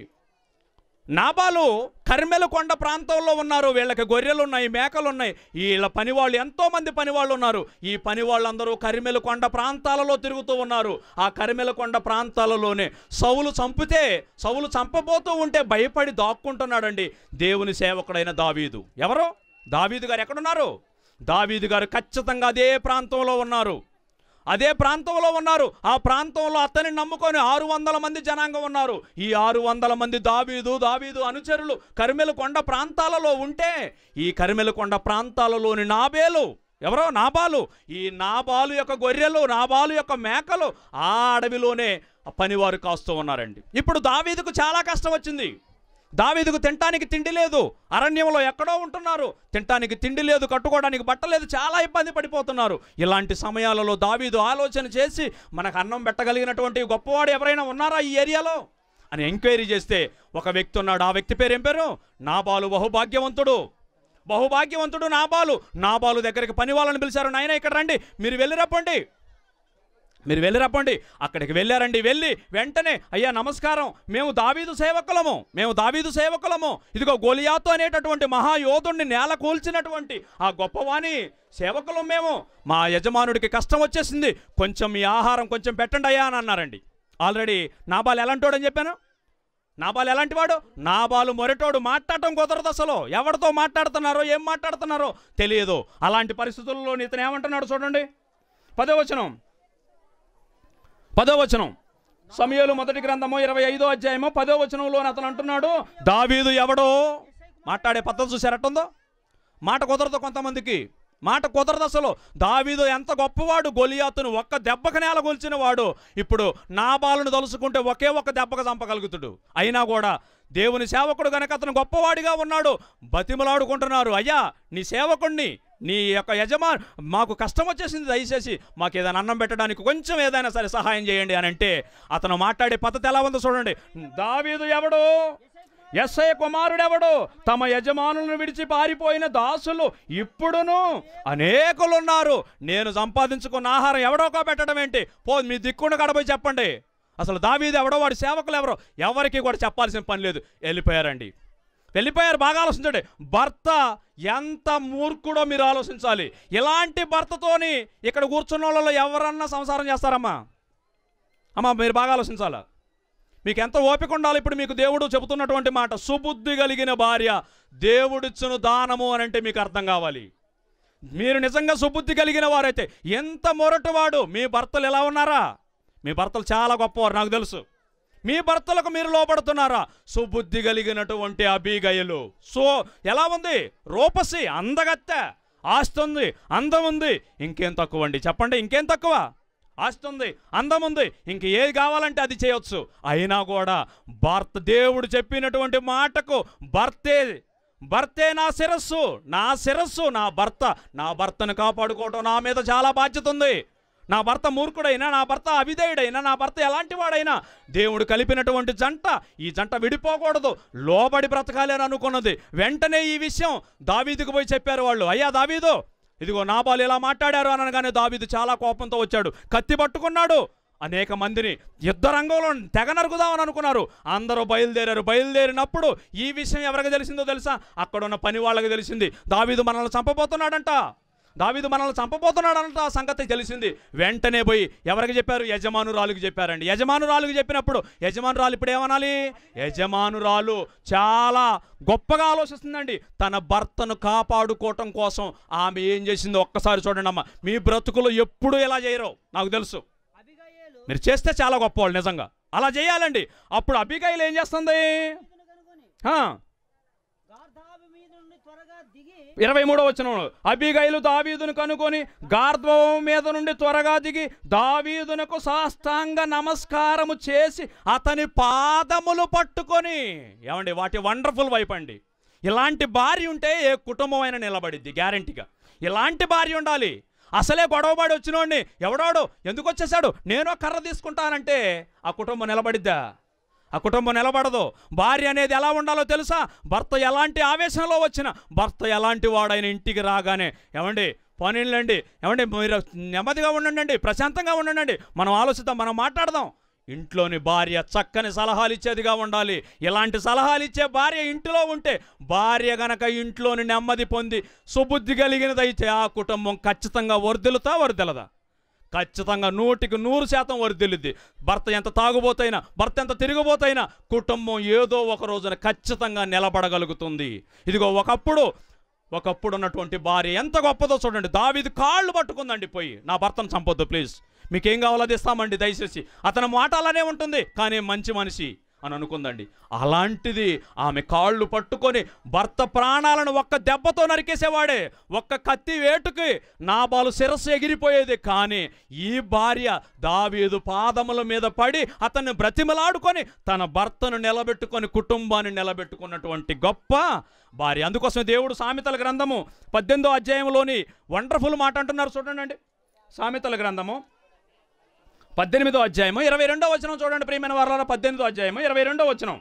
నాబాలు కర్మెల కొండ ప్రాంతంలో ఉన్నారు వీళ్ళకి గొర్రెలు ఉన్నాయి మేకలు ఉన్నాయి వీళ్ళ పనివాళ్ళు ఎంతో మంది పనివాళ్ళు ఉన్నారు ఈ పని వాళ్ళందరూ కరిమెల కొండ ప్రాంతాలలో తిరుగుతూ ఉన్నారు ఆ కరిమెల కొండ ప్రాంతాలలోనే సౌలు చంపితే సౌలు చంపబోతూ ఉంటే భయపడి దాక్కుంటున్నాడండి దేవుని సేవకుడైన దావీదు ఎవరు దావీదు గారు ఎక్కడున్నారు దావీదు గారు ఖచ్చితంగా అదే ప్రాంతంలో ఉన్నారు అదే ప్రాంతంలో ఉన్నారు ఆ ప్రాంతంలో అతన్ని నమ్ముకొని ఆరు వందల మంది జనాంగం ఉన్నారు ఈ ఆరు వందల మంది దావీదు దావీదు అనుచరులు కరిమెల కొండ ప్రాంతాలలో ఉంటే ఈ కరిమెల కొండ ప్రాంతాలలోని నాబేలు ఎవరో నాబాలు ఈ నాబాలు యొక్క గొర్రెలు నాబాలు యొక్క మేకలు ఆ అడవిలోనే పనివారు కాస్తూ ఉన్నారండి ఇప్పుడు దావీదుకు చాలా కష్టం వచ్చింది దావీదుకు తినటానికి తిండి లేదు అరణ్యంలో ఎక్కడో ఉంటున్నారు తినటానికి తిండి లేదు కట్టుకోవడానికి బట్ట లేదు చాలా ఇబ్బంది పడిపోతున్నారు ఇలాంటి సమయాలలో దావీదు ఆలోచన చేసి మనకు అన్నం పెట్టగలిగినటువంటి గొప్పవాడు ఎవరైనా ఉన్నారా ఈ ఏరియాలో అని ఎంక్వైరీ చేస్తే ఒక వ్యక్తి ఉన్నాడు ఆ వ్యక్తి పేరు ఏం పేరు నాబాలు బహుభాగ్యవంతుడు బహుభాగ్యవంతుడు నాబాలు నాబాలు దగ్గరికి పని వాళ్ళని పిలిచారు నాయన ఇక్కడ రండి మీరు వెళ్ళి రప్పండి మీరు వెళ్ళి రప్పండి అక్కడికి వెళ్ళారండి వెళ్ళి వెంటనే అయ్యా నమస్కారం మేము దావీదు సేవకులము మేము దావీదు సేవకులము ఇదిగో గోలియాతు అనేటటువంటి మహాయోధుణ్ణి నేల కూల్చినటువంటి ఆ గొప్పవాణి సేవకులం మేము మా యజమానుడికి కష్టం వచ్చేసింది కొంచెం మీ ఆహారం కొంచెం పెట్టండి అయ్యా అని అన్నారండి ఆల్రెడీ నాబాల్ ఎలాంటోడని చెప్పాను నాబాలు ఎలాంటి వాడు నాబాలు మొరటోడు మాట్లాడటం కుదరదు అసలు ఎవరితో మాట్లాడుతున్నారో ఏం మాట్లాడుతున్నారో తెలియదు అలాంటి పరిస్థితుల్లో ఇతను ఏమంటున్నాడు చూడండి పదో వచనం పదో వచనం సమయాలు మొదటి గ్రంథము ఇరవై ఐదో అధ్యాయము పదో వచనంలో అతను అంటున్నాడు దావీదు ఎవడో మాట్లాడే పద్ధతి చూసారట్టుందో మాట కుదరదు కొంతమందికి మాట కుదరదు అసలు దావీదు ఎంత గొప్పవాడు గొలియాతును ఒక్క దెబ్బకు నేల గొలిచిన వాడు ఇప్పుడు నాబాలను తలుసుకుంటే ఒకే ఒక్క దెబ్బకు చంపగలుగుతాడు అయినా కూడా దేవుని సేవకుడు గనక అతను గొప్పవాడిగా ఉన్నాడు బతిమలాడుకుంటున్నారు అయ్యా నీ సేవకుణ్ణి నీ యొక్క యజమాన్ మాకు కష్టం వచ్చేసింది దయచేసి మాకు ఏదైనా అన్నం పెట్టడానికి కొంచెం ఏదైనా సరే సహాయం చేయండి అని అంటే అతను మాట్లాడే పద్ధతి ఎలా ఉందో చూడండి దావీదు ఎవడు ఎస్ఐ కుమారుడెవడు తమ యజమానులను విడిచి పారిపోయిన దాసులు ఇప్పుడును అనేకులున్నారు నేను సంపాదించుకున్న ఆహారం ఎవడోకో పెట్టడం ఏంటి పో మీ దిక్కున గడపోయి చెప్పండి అసలు దావీదు ఎవడో వాడి సేవకులు ఎవరో ఎవరికి కూడా చెప్పాల్సిన పని లేదు వెళ్ళిపోయారండి వెళ్ళిపోయారు బాగా ఆలోచించండి భర్త ఎంత మూర్ఖుడో మీరు ఆలోచించాలి ఇలాంటి భర్తతోని ఇక్కడ కూర్చున్న వాళ్ళలో ఎవరన్నా సంసారం చేస్తారమ్మా అమ్మా మీరు బాగా ఆలోచించాలా మీకు ఎంత ఓపిక ఉండాలి ఇప్పుడు మీకు దేవుడు చెబుతున్నటువంటి మాట సుబుద్ధి కలిగిన భార్య దేవుడిచ్చును దానము అని అంటే మీకు అర్థం కావాలి మీరు నిజంగా సుబుద్ధి కలిగిన వారైతే ఎంత మొరటువాడు మీ భర్తలు ఎలా ఉన్నారా మీ భర్తలు చాలా గొప్పవారు నాకు తెలుసు మీ భర్తలకు మీరు లోపడుతున్నారా సుబుద్ధి కలిగినటువంటి అబీగయలు సో ఎలా ఉంది రూపసి అందగత్తె ఆస్తి ఉంది అందం ఉంది ఇంకేం తక్కువ అండి చెప్పండి ఇంకేం తక్కువ ఆస్తి ఉంది అందం ఉంది ఇంక ఏది కావాలంటే అది చేయొచ్చు అయినా కూడా భర్త దేవుడు చెప్పినటువంటి మాటకు భర్తే భర్తే నా శిరస్సు నా శిరస్సు నా భర్త నా భర్తను కాపాడుకోవటం నా మీద చాలా బాధ్యత ఉంది నా భర్త మూర్ఖుడైనా నా భర్త అవిధేయుడైనా నా భర్త ఎలాంటి వాడైనా దేవుడు కలిపినటువంటి జంట ఈ జంట విడిపోకూడదు లోబడి బ్రతకాలి అని అనుకున్నది వెంటనే ఈ విషయం దావీదుకు పోయి చెప్పారు వాళ్ళు అయ్యా దావీదు ఇదిగో నాబాలు ఇలా మాట్లాడారు అనగానే దావీదు చాలా కోపంతో వచ్చాడు కత్తి పట్టుకున్నాడు అనేక మందిని యుద్ధ రంగంలో తెగ నరుకుదామని అనుకున్నారు అందరూ బయలుదేరారు బయలుదేరినప్పుడు ఈ విషయం ఎవరికి తెలిసిందో తెలుసా అక్కడ ఉన్న పని వాళ్ళకి తెలిసింది దావీదు మనల్ని చంపబోతున్నాడంట దావీదు మనల్ని చంపబోతున్నాడంట ఆ సంగతి తెలిసింది వెంటనే పోయి ఎవరికి చెప్పారు యజమానురాలుకి చెప్పారండి యజమానురాలుకి చెప్పినప్పుడు యజమానురాలు ఇప్పుడు ఏమనాలి యజమానురాలు చాలా గొప్పగా ఆలోచిస్తుందండి తన భర్తను కాపాడుకోవటం కోసం ఆమె ఏం చేసిందో ఒక్కసారి చూడండి అమ్మ మీ బ్రతుకులు ఎప్పుడు ఇలా చేయరు నాకు తెలుసు అబిగయేలు మీరు చేస్తే చాలా గొప్పవాళ్ళు నిజంగా అలా చేయాలండి అప్పుడు అబిగాయిలు ఏం చేస్తుంది ఇతను కనుగొని ఆ, గార్ధాబు మీద నుండి త్వరగా దిగి ఇరవై మూడో వచ్చిన అబిగైలు దావీదును కనుకొని గార్ధ్వం మీద నుండి త్వరగా దిగి దావీదునకు సాష్టాంగ నమస్కారము చేసి అతని పాదములు పట్టుకొని ఏమండి వాటి వండర్ఫుల్ వైపు అండి ఇలాంటి భార్య ఉంటే ఏ కుటుంబం అయినా నిలబడిద్ది గ్యారంటీగా ఇలాంటి భార్య ఉండాలి అసలే గొడవపడి వచ్చినోడిని ఎవడోడు ఎందుకు వచ్చేసాడు నేను ఒక కర్ర తీసుకుంటానంటే ఆ కుటుంబం నిలబడిద్దా ఆ కుటుంబం నిలబడదు భార్య అనేది ఎలా ఉండాలో తెలుసా భర్త ఎలాంటి ఆవేశంలో వచ్చిన భర్త ఎలాంటి వాడైన ఇంటికి రాగానే ఏమండి పనిళ్ళండి ఏమండి మీరు నెమ్మదిగా ఉండండి ప్రశాంతంగా ఉండండి మనం ఆలోచిద్దాం మనం మాట్లాడదాం ఇంట్లోని భార్య చక్కని సలహాలు ఇచ్చేదిగా ఉండాలి ఇలాంటి సలహాలు ఇచ్చే భార్య ఇంటిలో ఉంటే భార్య గనక ఇంట్లోని నెమ్మది పొంది సుబుద్ధి కలిగినదైతే ఆ కుటుంబం ఖచ్చితంగా వర్ధిల్లుతా వర్ధిల్లదా ఖచ్చితంగా నూటికి నూరు శాతం వర్ధిల్లుద్ది భర్త ఎంత తాగుబోతైనా భర్త ఎంత తిరిగిపోతైనా కుటుంబం ఏదో ఒక రోజున ఖచ్చితంగా నిలబడగలుగుతుంది ఇదిగో ఒకప్పుడు ఒకప్పుడు ఉన్నటువంటి భార్య ఎంత గొప్పదో చూడండి దావీది కాళ్ళు పట్టుకుందండి పోయి నా భర్తను చంపొద్దు ప్లీజ్ మీకేం కావాలో అది ఇస్తామండి దయచేసి అతని మాట అలానే ఉంటుంది కానీ మంచి మనిషి అని అనుకుందండి అలాంటిది ఆమె కాళ్ళు పట్టుకొని భర్త ప్రాణాలను ఒక్క దెబ్బతో నరికేసేవాడే ఒక్క కత్తి వేటుకి నాబాలు శిరస్సు ఎగిరిపోయేది కానీ ఈ భార్య దావీదు పాదముల మీద పడి అతన్ని బ్రతిమలాడుకొని తన భర్తను నిలబెట్టుకొని కుటుంబాన్ని నిలబెట్టుకున్నటువంటి గొప్ప భార్య అందుకోసం దేవుడు సామెతల గ్రంథము పద్దెనిమిదో అధ్యాయంలోని వండర్ఫుల్ మాట అంటున్నారు చూడండి సామెతల గ్రంథము పద్దెనిమిదో అధ్యాయము ఇరవై రెండో వచనం చూడండి ప్రియమైన వారాల పద్దెనిమిదో అధ్యాయము ఇరవై రెండో వచనం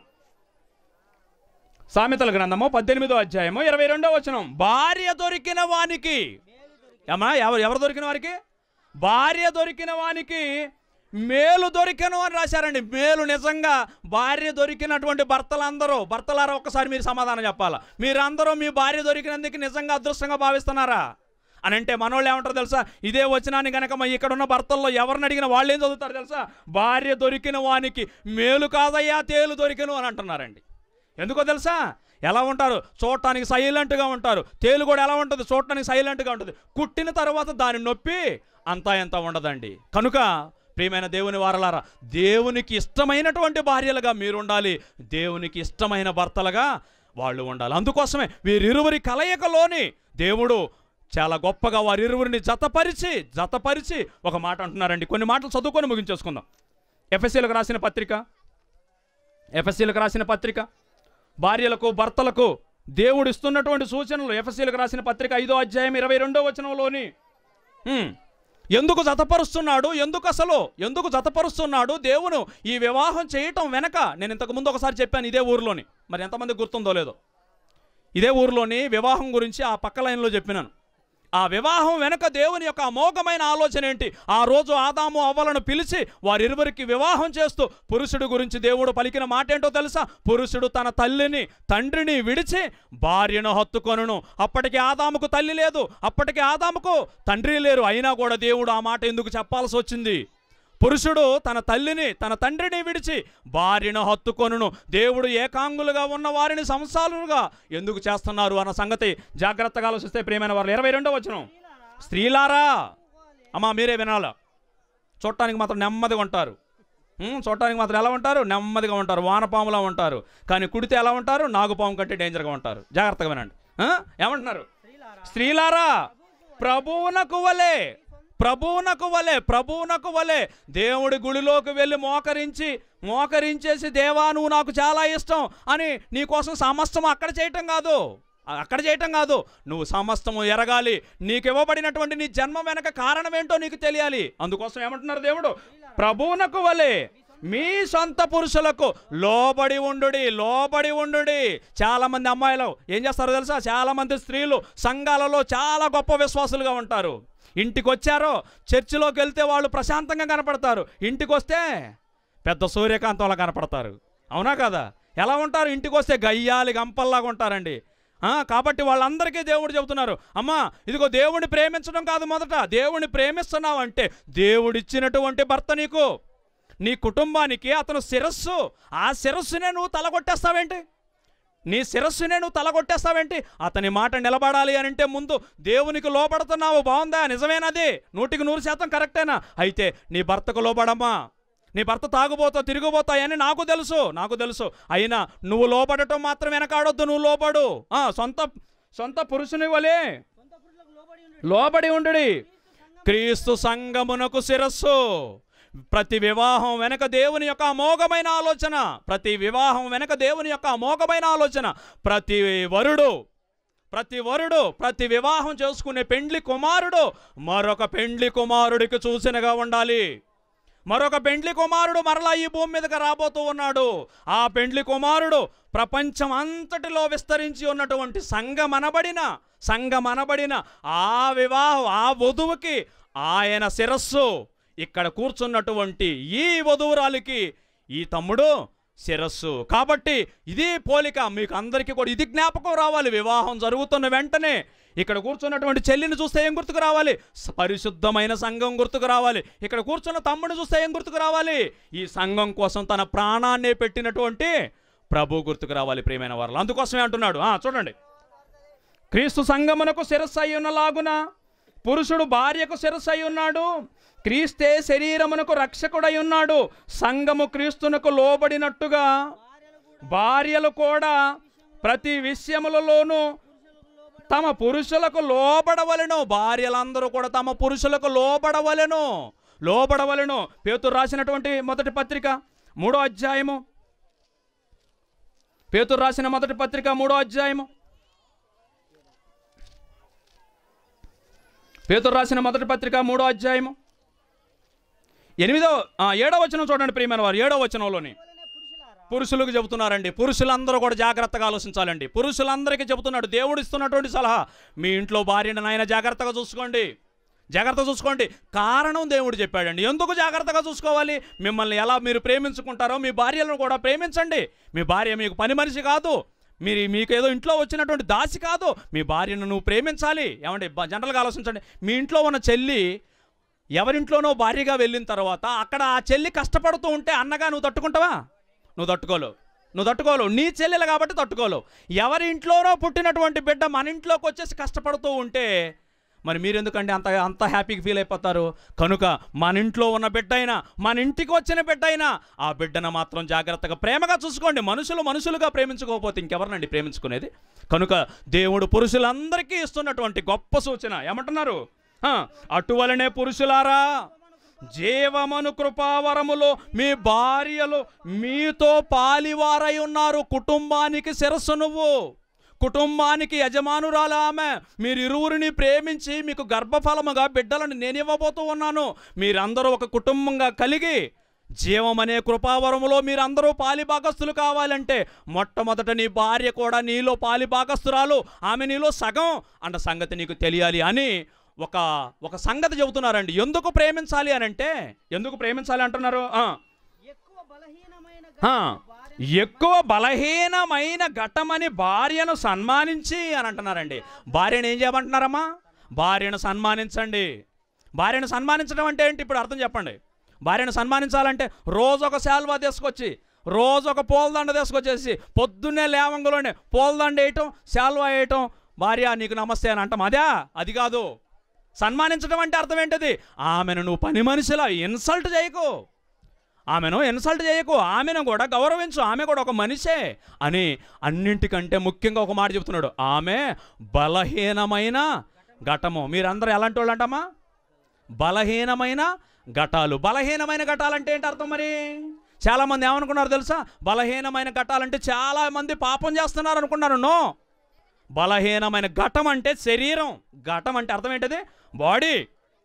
సామెతల గ్రంథము పద్దెనిమిదో అధ్యాయము ఇరవై రెండో వచనం భార్య దొరికిన వానికి ఏమా ఎవరు ఎవరు దొరికిన వారికి భార్య దొరికిన వానికి మేలు దొరికెను అని రాశారండి మేలు నిజంగా భార్య దొరికినటువంటి భర్తలందరూ భర్తలారా ఒక్కసారి మీరు సమాధానం చెప్పాలా మీరందరూ మీ భార్య దొరికినందుకు నిజంగా అదృష్టంగా భావిస్తున్నారా అని అంటే మనోళ్ళు ఏమంటారు తెలుసా ఇదే వచనాన్ని కనుక మా ఇక్కడ ఉన్న భర్తల్లో ఎవరిని అడిగినా వాళ్ళు ఏం చదువుతారు తెలుసా భార్య దొరికిన వానికి మేలు కాదయ్యా తేలు దొరికెను అని అంటున్నారండి ఎందుకో తెలుసా ఎలా ఉంటారు చూడటానికి సైలెంట్గా ఉంటారు తేలు కూడా ఎలా ఉంటుంది చూడటానికి సైలెంట్గా ఉంటుంది కుట్టిన తర్వాత దాని నొప్పి అంతా ఎంత ఉండదండి కనుక ప్రియమైన దేవుని వారలారా దేవునికి ఇష్టమైనటువంటి భార్యలుగా మీరు ఉండాలి దేవునికి ఇష్టమైన భర్తలుగా వాళ్ళు ఉండాలి అందుకోసమే వీరిరువురి కలయికలోని దేవుడు చాలా గొప్పగా వారిరువురిని జతపరిచి జతపరిచి ఒక మాట అంటున్నారండి కొన్ని మాటలు చదువుకొని ముగించేసుకుందాం ఎఫ్ఎస్సీలకు రాసిన పత్రిక ఎఫ్ఎస్సీలకు రాసిన పత్రిక భార్యలకు భర్తలకు దేవుడు ఇస్తున్నటువంటి సూచనలు ఎఫ్ఎస్సీలకు రాసిన పత్రిక ఐదో అధ్యాయం ఇరవై రెండో వచనంలోని హ్మ్. ఎందుకు జతపరుస్తున్నాడు ఎందుకు అసలు ఎందుకు జతపరుస్తున్నాడు దేవుడు ఈ వివాహం చేయటం వెనక నేను ఇంతకు ముందు ఒకసారి చెప్పాను ఇదే ఊరిలోని మరి ఎంతమంది గుర్తుందో లేదో ఇదే ఊరిలోని వివాహం గురించి ఆ పక్క లైన్లో చెప్పినాను ఆ వివాహం వెనుక దేవుని యొక్క అమోఘమైన ఆలోచన ఏంటి ఆ రోజు ఆదాము అవ్వలను పిలిచి వారిరువురికి వివాహం చేస్తూ పురుషుడు గురించి దేవుడు పలికిన మాట ఏంటో తెలుసా పురుషుడు తన తల్లిని తండ్రిని విడిచి భార్యను హత్తుకొనును అప్పటికి ఆదాముకు తల్లి లేదు అప్పటికి ఆదాముకు తండ్రి లేరు అయినా కూడా దేవుడు ఆ మాట ఎందుకు చెప్పాల్సి వచ్చింది పురుషుడు తన తల్లిని తన తండ్రిని విడిచి భార్యను హత్తుకొనును దేవుడు ఏకాంగులుగా ఉన్న వారిని సంసారులుగా ఎందుకు చేస్తున్నారు అన్న సంగతి జాగ్రత్తగా ఆలోచిస్తే ప్రియమైన వారు ఇరవై రెండో వచనం స్త్రీలారా అమ్మా మీరే వినాలా చూడటానికి మాత్రం నెమ్మదిగా ఉంటారు ఉమ్, చూడటానికి మాత్రం ఎలా ఉంటారు నెమ్మదిగా ఉంటారు వానపాములా ఉంటారు కానీ కుడితే ఎలా ఉంటారు నాగుపాము కంటే డేంజర్గా ఉంటారు జాగ్రత్తగా వినండి ఆ? ఏమంటున్నారు స్త్రీలారా ప్రభువునకు వలే ప్రభువునకు వలే ప్రభువునకు వలే దేవుడి గుడిలోకి వెళ్ళి మోకరించి మోకరించేసి దేవా నువ్వు నాకు చాలా ఇష్టం అని నీ కోసం సమస్తం అక్కడ చేయటం కాదు అక్కడ చేయటం కాదు నువ్వు సమస్తము ఎరగాలి నీకు ఇవ్వబడినటువంటి నీ జన్మ వెనక కారణం ఏంటో నీకు తెలియాలి అందుకోసం ఏమంటున్నారు దేవుడు ప్రభువునకు వలే మీ సొంత పురుషులకు లోబడి ఉండుడి లోబడి ఉండుడి చాలా మంది అమ్మాయిలు ఏం చేస్తారో తెలుసా చాలా మంది స్త్రీలు సంఘాలలో చాలా గొప్ప విశ్వాసులుగా ఉంటారు ఇంటికి వచ్చారో చర్చిలోకి వెళ్తే వాళ్ళు ప్రశాంతంగా కనపడతారు ఇంటికి వస్తే పెద్ద సూర్యకాంతంలా కనపడతారు అవునా కదా ఎలా ఉంటారు ఇంటికి వస్తే గయ్యాలి గంపల్లాగా ఉంటారండి ఆ, కాబట్టి వాళ్ళందరికీ దేవుడు చెబుతున్నారు అమ్మా ఇదిగో దేవుడిని ప్రేమించడం కాదు మొదట దేవుడిని ప్రేమిస్తున్నావు అంటే దేవుడిచ్చినటువంటి భర్త నీకు నీ కుటుంబానికి అతను శిరస్సు ఆ శిరస్సునే నువ్వు తలగొట్టేస్తావేంటి నీ శిరస్సునే నువ్వు తలగొట్టేస్తావేంటి అతని మాట నిలబడాలి అని అంటే ముందు దేవునికి లోపడుతున్నావు బాగుందా నిజమేనది నూటికి నూరు శాతం కరెక్టేనా అయితే నీ భర్తకు లోబడమ్మా నీ భర్త తాగుబోతా తిరిగిపోతాయని నాకు తెలుసు నాకు తెలుసు అయినా నువ్వు లోపడటం మాత్రం వెనకాడొద్దు నువ్వు లోపడు ఆ, సొంత సొంత పురుషుని వలే సొంత పురుషులకు లోబడి ఉండు లోబడి ఉండుడి క్రీస్తు సంగమునకు శిరస్సు ప్రతి వివాహం వెనక దేవుని యొక్క అమోఘమైన ఆలోచన ప్రతి వివాహం వెనక దేవుని యొక్క అమోఘమైన ఆలోచన ప్రతి వరుడు ప్రతి వరుడు ప్రతి వివాహం చేసుకునే పెండ్లి కుమారుడు మరొక పెండ్లి కుమారుడికి చూసినగా ఉండాలి మరొక పెండ్లి కుమారుడు మరలా ఈ భూమి మీదకి రాబోతూ ఉన్నాడు ఆ పెండ్లి కుమారుడు ప్రపంచం అంతటిలో విస్తరించి ఉన్నటువంటి సంఘమనబడిన సంఘమనబడిన ఆ వివాహం ఆ వధువుకి ఆయన శిరస్సు ఇక్కడ కూర్చున్నటువంటి ఈ వధువురాలికి ఈ తమ్ముడు శిరస్సు కాబట్టి ఇది పోలిక మీకు అందరికీ కూడా ఇది జ్ఞాపకం రావాలి వివాహం జరుగుతున్న వెంటనే ఇక్కడ కూర్చున్నటువంటి చెల్లిని చూస్తే ఏం గుర్తుకు రావాలి స- పరిశుద్ధమైన సంఘం గుర్తుకు రావాలి ఇక్కడ కూర్చున్న తమ్ముడిని చూస్తే ఏం గుర్తుకు రావాలి ఈ సంఘం కోసం తన ప్రాణాన్నే పెట్టినటువంటి ప్రభు గుర్తుకు రావాలి ప్రియమైన వారు అందుకోసమే అంటున్నాడు ఆ, చూడండి క్రీస్తు సంగమునకు శిరస్సు అయి ఉన్నలాగున పురుషుడు భార్యకు శిరస్సు అయి ఉన్నాడు క్రీస్తే శరీరమునకు రక్షకుడై ఉన్నాడు సంఘము క్రీస్తునకు లోబడినట్టుగా భార్యలు కూడా ప్రతి విషయములలోనూ తమ పురుషులకు లోబడవలెను భార్యలందరూ కూడా తమ పురుషులకు లోబడవలెను లోబడవలెను పేతురు రాసినటువంటి మొదటి పత్రిక మూడో అధ్యాయము పేతురు రాసిన మొదటి పత్రిక మూడో అధ్యాయము పేతురు రాసిన మొదటి పత్రిక మూడో అధ్యాయము ఎనిమిదో ఆ, ఏడో వచనం చూడండి ప్రియమైన వారు ఏడో వచనంలోని వలనే పురుషులారా పురుషులకు చెబుతున్నారండి పురుషులందరూ కూడా జాగ్రత్తగా ఆలోచించాలండి పురుషులందరికీ చెబుతున్నాడు దేవుడు ఇస్తున్నటువంటి సలహా మీ ఇంట్లో భార్యను నాయన జాగ్రత్తగా చూసుకోండి జాగ్రత్త చూసుకోండి కారణం దేవుడు చెప్పాడండి ఎందుకు జాగ్రత్తగా చూసుకోవాలి మిమ్మల్ని ఎలా మీరు ప్రేమించుకుంటారో మీ భార్యలను కూడా ప్రేమించండి మీ భార్య మీకు పని మనిషి కాదు మీరు మీకు ఏదో ఇంట్లో వచ్చినటువంటి దాసి కాదు మీ భార్యను నువ్వు ప్రేమించాలి ఏమండి బ- జనరల్గా ఆలోచించండి మీ ఇంట్లో ఉన్న చెల్లి ఎవరింట్లోనో భార్యగా వెళ్ళిన తర్వాత అక్కడ ఆ చెల్లి కష్టపడుతూ ఉంటే అన్నగా నువ్వు తట్టుకుంటావా నువ్వు తట్టుకోలేవు నువ్వు తట్టుకోలేవు నీ చెల్లెలు కాబట్టి తట్టుకోలేవు ఎవరి ఇంట్లోనో పుట్టినటువంటి బిడ్డ మన ఇంట్లోకి వచ్చేసి కష్టపడుతూ ఉంటే మరి మీరెందుకండి అంత అంత హ్యాపీగా ఫీల్ అయిపోతారు కనుక మన ఇంట్లో ఉన్న బిడ్డ అయినా మన ఇంటికి వచ్చిన బిడ్డ అయినా ఆ బిడ్డను మాత్రం జాగ్రత్తగా ప్రేమగా చూసుకోండి మనుషులు మనుషులుగా ప్రేమించుకోకపోతే ఇంకెవరినండి ప్రేమించుకునేది కనుక దేవుడు పురుషులందరికీ ఇస్తున్నటువంటి గొప్ప సూచన ఏమంటున్నారు ఆ, అటువలనే పురుషులారా జీవమను కృపావరములో మీ భార్యలు మీతో పాలివారై ఉన్నారు కుటుంబానికి శిరస్సు నువ్వు కుటుంబానికి యజమానురాలు ఆమె మీరు ఇరువురిని ప్రేమించి మీకు గర్భఫలముగా బిడ్డలను నేను ఇవ్వబోతూ ఉన్నాను మీరందరూ ఒక కుటుంబంగా కలిగి జీవం అనే కృపావరములో మీరందరూ పాలిభాగస్తులు కావాలంటే మొట్టమొదట నీ భార్య కూడా నీలో పాలిభాగస్తురాలు ఆమె నీలో సగం అన్న సంగతి నీకు తెలియాలి అని ఒక ఒక సంగతి చెబుతున్నారండి ఎందుకు ప్రేమించాలి అని అంటే ఎందుకు ప్రేమించాలి అంటున్నారు ఆ, ఎక్కువ బలహీనమైన ఆ, భార్య ఎక్కువ బలహీనమైన ఘటమని భార్యను సన్మానించి అని అంటున్నారండి భార్యను ఏం చేయమంటున్నారమ్మా భార్యను సన్మానించండి భార్యను సన్మానించడం అంటే ఏంటి ఇప్పుడు అర్థం చెప్పండి భార్యను సన్మానించాలంటే రోజు ఒక శాల్వా తీసుకొచ్చి రోజు ఒక పూలదండ తీసుకొచ్చేసి పొద్దున్నే లేవంగులోనే పూలదండ వేయటం శాల్వా వేయటం భార్య నీకు నమస్తే అని అంటాం అదే అది కాదు సన్మానించడం అంటే అర్థం ఏంటిది ఆమెను నువ్వు పని మనిషిలా ఇన్సల్ట్ చేయకు ఆమెను ఇన్సల్ట్ చేయకు ఆమెను కూడా గౌరవించు ఆమె కూడా ఒక మనిషే అని అన్నింటికంటే ముఖ్యంగా ఒక మాట చెప్తున్నాడు ఆమె బలహీనమైన ఘటము మీరందరూ ఎలాంటి వాళ్ళు అంటమ్మా బలహీనమైన ఘటాలు బలహీనమైన ఘటాలంటే ఏంటి అర్థం మరి చాలామంది ఏమనుకున్నారు తెలుసా బలహీనమైన ఘటాలంటే చాలామంది పాపం చేస్తున్నారు అనుకున్నారు నో బలహీనమైన ఘటం అంటే శరీరం ఘటం అంటే అర్థం ఏంటిది బాడీ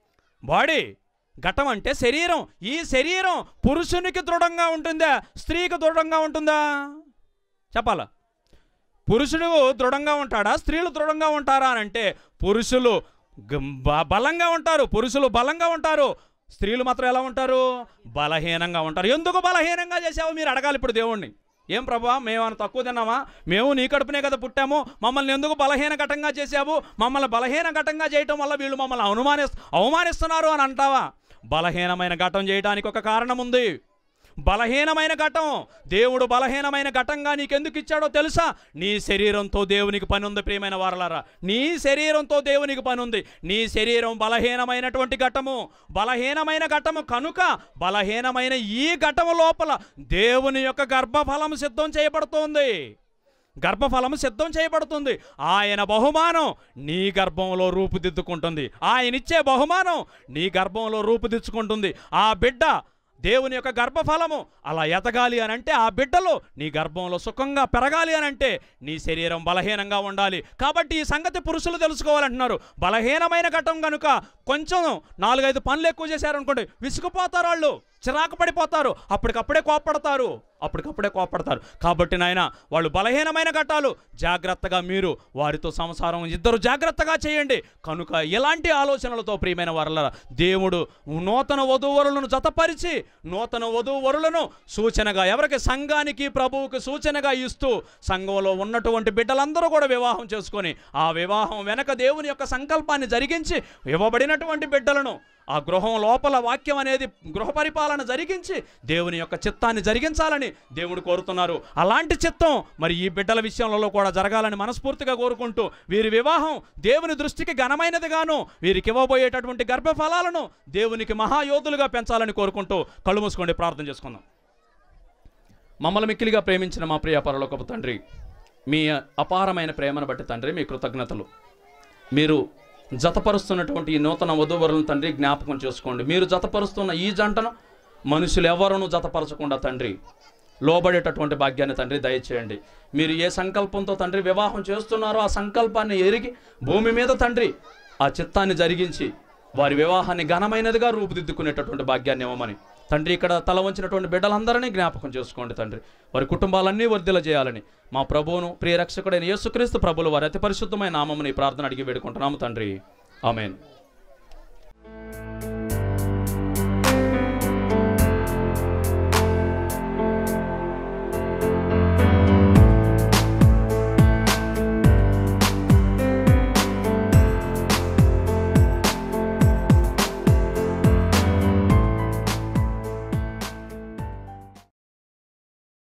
బాడీ ఘటం అంటే శరీరం ఈ శరీరం పురుషునికి దృఢంగా ఉంటుందా స్త్రీకి దృఢంగా ఉంటుందా చెప్పాలా పురుషుడు దృఢంగా ఉంటాడా స్త్రీలు దృఢంగా ఉంటారా అని అంటే పురుషులు గ- బ- బలంగా ఉంటారు పురుషులు బలంగా ఉంటారు స్త్రీలు మాత్రం ఎలా ఉంటారు బలహీనంగా ఉంటారు ఎందుకు బలహీనంగా చేసావు మీరు అడగాలి ఇప్పుడు దేవుణ్ణి ఏం ప్రభా మేము ఏమైనా తక్కువ తిన్నామా మేము నీ కడుపునే కదా పుట్టాము మమ్మల్ని ఎందుకు బలహీన ఘటంగా చేసావు మమ్మల్ని బలహీన ఘటంగా చేయటం వల్ల వీళ్ళు మమ్మల్ని అవమానిస్ అవమానిస్తున్నారు అని అంటావా బలహీనమైన ఘటం చేయడానికి ఒక కారణం ఉంది బలహీనమైన ఘటం దేవుడు బలహీనమైన ఘటంగా నీకెందుకు ఇచ్చాడో తెలుసా నీ శరీరంతో దేవునికి పని ఉంది ప్రియమైన వారలారా నీ శరీరంతో దేవునికి పని ఉంది నీ శరీరం బలహీనమైనటువంటి ఘటము బలహీనమైన ఘటము కనుక బలహీనమైన ఈ ఘటము లోపల దేవుని యొక్క గర్భఫలం సిద్ధం చేయబడుతోంది గర్భఫలం సిద్ధం చేయబడుతుంది ఆయన బహుమానం నీ గర్భంలో రూపుదిద్దుకుంటుంది ఆయన ఇచ్చే బహుమానం నీ గర్భంలో రూపుదిద్దుకుంటుంది ఆ బిడ్డ దేవుని యొక్క గర్భఫలము అలా ఎదగాలి అని అంటే ఆ బిడ్డలు నీ గర్భంలో సుఖంగా పెరగాలి అని అంటే నీ శరీరం బలహీనంగా ఉండాలి కాబట్టి ఈ సంగతి పురుషులు తెలుసుకోవాలంటున్నారు బలహీనమైన ఘటం కనుక కొంచెం నాలుగైదు పనులు ఎక్కువ చేశారనుకోండి విసుగుపోతారు వాళ్ళు చిరాకు పడిపోతారు అప్పటికప్పుడే కోప్పడతారు అప్పటికప్పుడే కోప్పడతారు కాబట్టి నాయన వాళ్ళు బలహీనమైన ఘట్టాలు జాగ్రత్తగా మీరు వారితో సంసారం ఇద్దరు జాగ్రత్తగా చేయండి కనుక ఎలాంటి ఆలోచనలతో ప్రియమైన వారల దేవుడు నూతన వధూవరులను జతపరిచి నూతన వధూవరులను సూచనగా ఎవరికి సంఘానికి ప్రభువుకి సూచనగా ఇస్తూ సంఘంలో ఉన్నటువంటి బిడ్డలందరూ కూడా వివాహం చేసుకొని ఆ వివాహం వెనక దేవుని యొక్క సంకల్పాన్ని జరిగించి ఇవ్వబడినటువంటి బిడ్డలను ఆ గృహం లోపల వాక్యం అనేది గృహ పరిపాలన జరిగించి దేవుని యొక్క చిత్తాన్ని జరిగించాలని దేవుడు కోరుతున్నారు అలాంటి చిత్తం మరి ఈ బిడ్డల విషయంలో కూడా జరగాలని మనస్ఫూర్తిగా కోరుకుంటూ వీరి వివాహం దేవుని దృష్టికి ఘనమైనదిగాను వీరికి ఇవ్వబోయేటటువంటి గర్భఫలాలను దేవునికి మహాయోధులుగా పెంచాలని కోరుకుంటూ కళ్ళు మూసుకోండి ప్రార్థన చేసుకుందాం మమ్మల్ని మిక్కిలిగా ప్రేమించిన మా ప్రియ పరలోకపు తండ్రి మీ అపారమైన ప్రేమను బట్టి తండ్రి మీ కృతజ్ఞతలు మీరు జతపరుస్తున్నటువంటి ఈ నూతన వధూవరులను తండ్రి జ్ఞాపకం చేసుకోండి మీరు జతపరుస్తున్న ఈ జంటను మనుషులు ఎవరును జతపరచకుండా తండ్రి లోబడేటటువంటి భాగ్యాన్ని తండ్రి దయచేయండి మీరు ఏ సంకల్పంతో తండ్రి వివాహం చేస్తున్నారో ఆ సంకల్పాన్ని ఎరిగి భూమి మీద తండ్రి ఆ చిత్తాన్ని జరిగించి వారి వివాహాన్ని ఘనమైనదిగా రూపుదిద్దుకునేటటువంటి భాగ్యాన్ని ఇవ్వమని తండ్రి ఇక్కడ తల వంచినటువంటి బిడ్డలందరినీ జ్ఞాపకం చేసుకోండి తండ్రి వారి కుటుంబాలన్నీ వర్ధిల చేయాలని మా ప్రభువును ప్రియ రక్షకుడైన యేసుక్రీస్తు ప్రభులు వారి అతి పరిశుద్ధమైన నామముని ప్రార్థన అడిగి వేడుకుంటున్నాము తండ్రి ఆమెన్